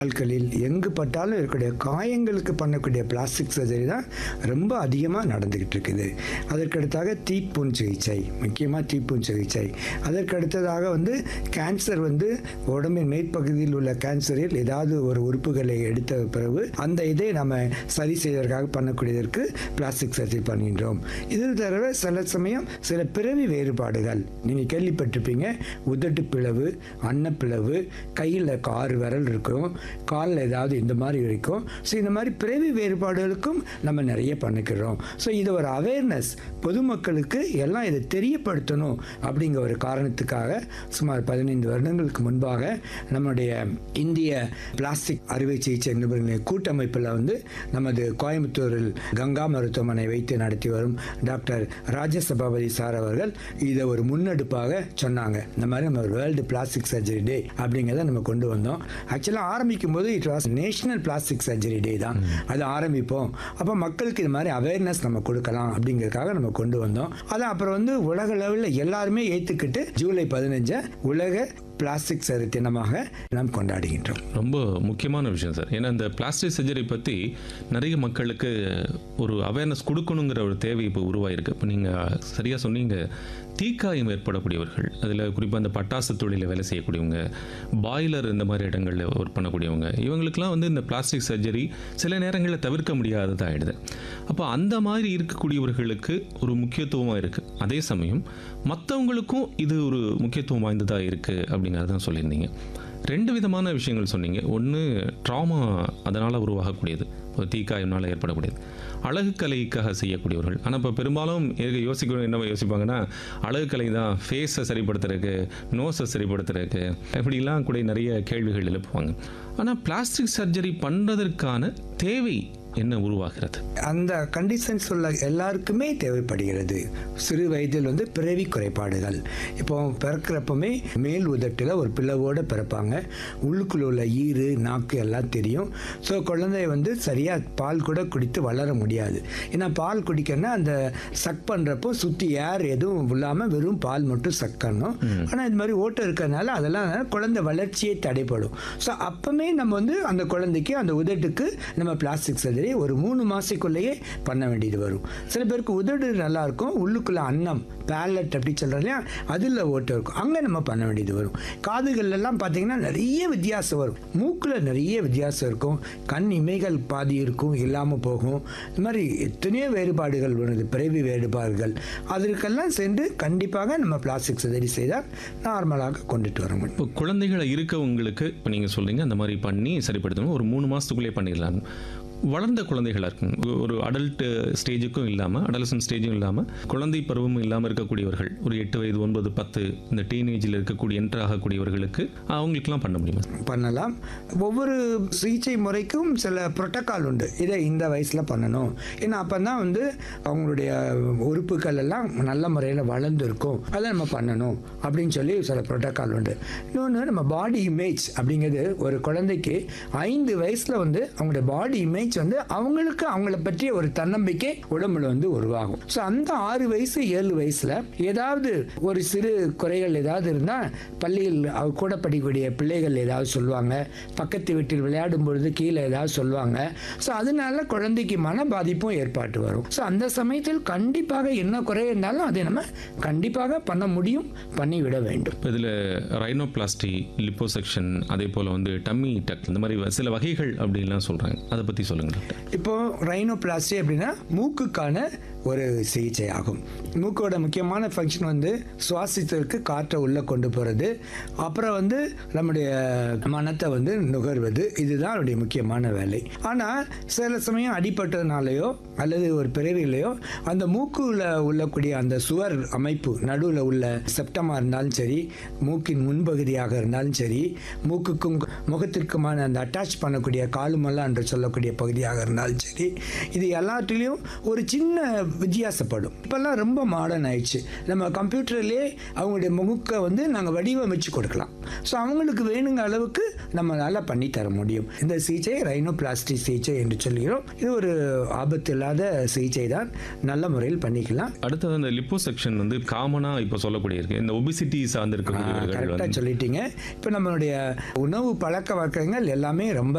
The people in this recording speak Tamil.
ஆட்களில் எங்கு பட்டாலும் இருக்கக்கூடிய காயங்களுக்கு பண்ணக்கூடிய பிளாஸ்டிக் சர்ஜரி தான் ரொம்ப அதிகமாக நடந்துக்கிட்டு இருக்குது அதற்கடுத்தாக தீப்புண் சிகிச்சை முக்கியமாக தீப்புண் சிகிச்சை அதற்கடுத்ததாக வந்து கேன்சர் வந்து உடம்பின் மேற்பகுதியில் உள்ள கேன்சரில் ஏதாவது ஒரு உறுப்புகளை எடுத்த பிறகு அந்த இதை நம்ம சரி செய்வதற்காக பண்ணக்கூடியதற்கு பிளாஸ்டிக் சர்ஜரி பண்ணுகின்றோம் இது தவிர சில சமயம் சில பிறவி வேறுபாடுகள் நீங்கள் கேள்விப்பட்டிருப்பீங்க உதட்டு பிளவு அன்னப்பிளவு கையில் ஆறு விரல் இருக்கும் காலில் ஏதாவது இந்த மாதிரி இருக்கும் ஸோ இந்த மாதிரி பிறவி வேறுபாடுகளுக்கும் நம்ம நிறைய பண்ணிக்கிறோம் ஸோ இது ஒரு அவேர்னஸ் பொதுமக்களுக்கு எல்லாம் இதை தெரியப்படுத்தணும் அப்படிங்கிற ஒரு காரணத்துக்காக சுமார் பதினைந்து வருடங்களுக்கு முன்பாக நம்முடைய இந்திய பிளாஸ்டிக் அறுவை சிகிச்சை நிபுணர்களின் கூட்டமைப்பில் வந்து நமது கோயம்புத்தூரில் கங்கா மருத்துவமனை வைத்து நடத்தி வரும் டாக்டர் ராஜசபாபதி சார் அவர்கள் இதை ஒரு முன்னெடுப்பாக சொன்னாங்க இந்த மாதிரி நம்ம வேர்ல்டு பிளாஸ்டிக் சர்ஜரி டே அப்படிங்கிறத நம்ம கொண்டு வந்தோம் ஆக்சுவலாக ஆரம்பிக்கும் போது it was national plastic surgery day தான் அது ஆரம்பிப்போம் அப்போ மக்களுக்கு இது மாதிரி அவேர்னஸ் நம்ம கொடுக்கலாம் அப்படிங்கிறதுக்காக நம்ம கொண்டு வந்தோம் அதை அப்புறம் வந்து உலக லெவலில் எல்லாருமே ஏற்றுக்கிட்டு ஜூலை பதினஞ்சை உலக பிளாஸ்டிக் சரி தினமாக நாம் கொண்டாடுகின்றோம் ரொம்ப முக்கியமான விஷயம் சார் ஏன்னா இந்த பிளாஸ்டிக் சர்ஜரி பற்றி நிறைய மக்களுக்கு ஒரு அவேர்னஸ் கொடுக்கணுங்கிற ஒரு தேவை இப்போ உருவாயிருக்கு இப்போ நீங்கள் சரியாக சொன்னீங்க தீக்காயம் ஏற்படக்கூடியவர்கள் அதில் குறிப்பாக இந்த பட்டாசு தொழிலில் வேலை செய்யக்கூடியவங்க பாய்லர் இந்த மாதிரி இடங்களில் ஒர்க் பண்ணக்கூடியவங்க இவங்களுக்கெல்லாம் வந்து இந்த பிளாஸ்டிக் சர்ஜரி சில நேரங்களில் தவிர்க்க முடியாததாக ஆயிடுது அப்போ அந்த மாதிரி இருக்கக்கூடியவர்களுக்கு ஒரு முக்கியத்துவமாக இருக்குது அதே சமயம் மற்றவங்களுக்கும் இது ஒரு முக்கியத்துவம் வாய்ந்ததாக இருக்குது அப்படிங்கிறதான் சொல்லியிருந்தீங்க ரெண்டு விதமான விஷயங்கள் சொன்னீங்க ஒன்று ட்ராமா அதனால் உருவாகக்கூடியது ஒரு தீக்காயம்னால ஏற்படக்கூடியது அழகு கலைக்காக செய்யக்கூடியவர்கள் ஆனால் இப்போ பெரும்பாலும் இருக்க யோசிக்கணும் என்ன யோசிப்பாங்கன்னா அழகு கலை தான் ஃபேஸை சரிப்படுத்துறதுக்கு நோஸை சரிப்படுத்துறதுக்கு இப்படிலாம் கூட நிறைய கேள்விகள் எழுப்புவாங்க ஆனால் பிளாஸ்டிக் சர்ஜரி பண்ணுறதற்கான தேவை என்ன உருவாகிறது அந்த கண்டிஷன்ஸ் உள்ள எல்லாருக்குமே தேவைப்படுகிறது சிறு வயதில் வந்து பிறவி குறைபாடுகள் இப்போ பிறக்கிறப்பமே மேல் உதட்டில் ஒரு பிளவோடு பிறப்பாங்க உள்ளுக்குள்ள உள்ள ஈறு நாக்கு எல்லாம் தெரியும் ஸோ குழந்தை வந்து சரியாக பால் கூட குடித்து வளர முடியாது ஏன்னா பால் குடிக்கணும்னா அந்த சக் பண்ணுறப்போ சுற்றி ஏர் எதுவும் இல்லாமல் வெறும் பால் மட்டும் சக் பண்ணணும் ஆனால் இந்த மாதிரி ஓட்டம் இருக்கிறதுனால அதெல்லாம் குழந்தை வளர்ச்சியே தடைப்படும் ஸோ அப்போமே நம்ம வந்து அந்த குழந்தைக்கு அந்த உதட்டுக்கு நம்ம பிளாஸ்டிக் சர்ஜரி ஒரு மூணு மாதத்துக்குள்ளேயே பண்ண வேண்டியது வரும் சில பேருக்கு உதடு நல்லா இருக்கும் உள்ளுக்குள்ள அன்னம் பேலட் அப்படி சொல்கிறோம் இல்லையா அதில் ஓட்டம் இருக்கும் அங்கே நம்ம பண்ண வேண்டியது வரும் காதுகள் எல்லாம் பார்த்தீங்கன்னா நிறைய வித்தியாசம் வரும் மூக்கில் நிறைய வித்தியாசம் இருக்கும் கண் இமைகள் பாதி இருக்கும் இல்லாமல் போகும் இந்த மாதிரி எத்தனையோ வேறுபாடுகள் வருது பிறவி வேறுபாடுகள் அதற்கெல்லாம் சென்று கண்டிப்பாக நம்ம பிளாஸ்டிக் சர்ஜரி செய்தால் நார்மலாக கொண்டுட்டு வர முடியும் இப்போ குழந்தைகளை இருக்கவங்களுக்கு இப்போ நீங்கள் சொல்கிறீங்க அந்த மாதிரி பண்ணி சரிப்படுத்தணும் ஒரு மூணு மாதத்துக்குள்ளே பண்ணிடலாம் வளர்ந்த குழந்தைகளாக இருக்கும் ஒரு அடல்ட் ஸ்டேஜுக்கும் இல்லாமல் அடலசன் ஸ்டேஜும் இல்லாமல் குழந்தை பருவமும் இல்லாமல் இருக்கக்கூடியவர்கள் ஒரு எட்டு வயது ஒன்பது பத்து இந்த டீனேஜில் இருக்கக்கூடிய என்டர் ஆகக்கூடியவர்களுக்கு அவங்களுக்குலாம் பண்ண முடியுமா பண்ணலாம் ஒவ்வொரு சிகிச்சை முறைக்கும் சில புரோட்டோக்கால் உண்டு இதை இந்த வயசில் பண்ணணும் ஏன்னா அப்போ தான் வந்து அவங்களுடைய உறுப்புகள் எல்லாம் நல்ல முறையில் வளர்ந்துருக்கும் அதை நம்ம பண்ணணும் அப்படின்னு சொல்லி சில புரோட்டோக்கால் உண்டு இன்னொன்று நம்ம பாடி இமேஜ் அப்படிங்கிறது ஒரு குழந்தைக்கு ஐந்து வயசில் வந்து அவங்களுடைய பாடி இமேஜ் வந்து அவங்களுக்கு அவங்கள பற்றிய ஒரு தன்னம்பிக்கை உடம்புல வந்து உருவாகும் ஸோ அந்த ஆறு வயசு ஏழு வயசில் ஏதாவது ஒரு சிறு குறைகள் ஏதாவது இருந்தால் பள்ளியில் அவ- கூட படிக்கக்கூடிய பிள்ளைகள் ஏதாவது சொல்லுவாங்க பக்கத்து வீட்டில் விளையாடும் பொழுது கீழே ஏதாவது சொல்லுவாங்க ஸோ அதனால குழந்தைக்கு மன பாதிப்பும் ஏற்பாட்டு வரும் ஸோ அந்த சமயத்தில் கண்டிப்பாக என்ன குறை இருந்தாலும் அதை நம்ம கண்டிப்பாக பண்ண முடியும் பண்ணிவிட வேண்டும் இப்போ இதில் ரைனோபிளாஸ்டி லிப்போசெக்ஷன் அதே போல் வந்து டம்மி டக் இந்த மாதிரி சில வகைகள் அப்படின்லாம் சொல்கிறாங்க அதை பற்றி சொல்லுங்கள் டாக்டர் இப்போ ரைனோபிளாஸ்டி அப்படின்னா மூக்குக்கான ஒரு சிகிச்சை ஆகும் மூக்கோட முக்கியமான ஃபங்க்ஷன் வந்து சுவாசித்ததற்கு காற்றை உள்ளே கொண்டு போகிறது அப்புறம் வந்து நம்முடைய மனத்தை வந்து நுகர்வது இதுதான் அவருடைய முக்கியமான வேலை ஆனால் சில சமயம் அடிபட்டதுனாலையோ அல்லது ஒரு பிறவிலையோ அந்த மூக்குல உள்ளக்கூடிய அந்த சுவர் அமைப்பு நடுவில் உள்ள செப்டமாக இருந்தாலும் சரி மூக்கின் முன்பகுதியாக இருந்தாலும் சரி மூக்குக்கும் முகத்திற்குமான அந்த அட்டாச் பண்ணக்கூடிய காலுமல்லா என்று சொல்லக்கூடிய பகுதியாக இருந்தாலும் சரி இது எல்லாத்துலேயும் ஒரு சின்ன வித்தியாசப்படும் இப்போல்லாம் ரொம்ப மாடர்ன் ஆயிடுச்சு நம்ம கம்ப்யூட்டர்லேயே அவங்களுடைய முகுக்க வந்து நாங்கள் வடிவமைச்சு கொடுக்கலாம் ஸோ அவங்களுக்கு வேணுங்க அளவுக்கு நம்ம நல்லா பண்ணி தர முடியும் இந்த சிகிச்சை ரைனோ பிளாஸ்டிக் சிகிச்சை என்று சொல்கிறோம் இது ஒரு ஆபத்து இல்லாத சிகிச்சை தான் நல்ல முறையில் பண்ணிக்கலாம் அடுத்தது அந்த லிப்போ செக்ஷன் வந்து காமனா இப்போ சொல்லக்கூடிய இருக்கு இந்த ஒபிசிட்டி சார்ந்து இருக்கக்கூடியவர்கள் கரெக்டாக வந்து சொல்லிட்டீங்க இப்போ நம்மளுடைய உணவு பழக்க வழக்கங்கள் எல்லாமே ரொம்ப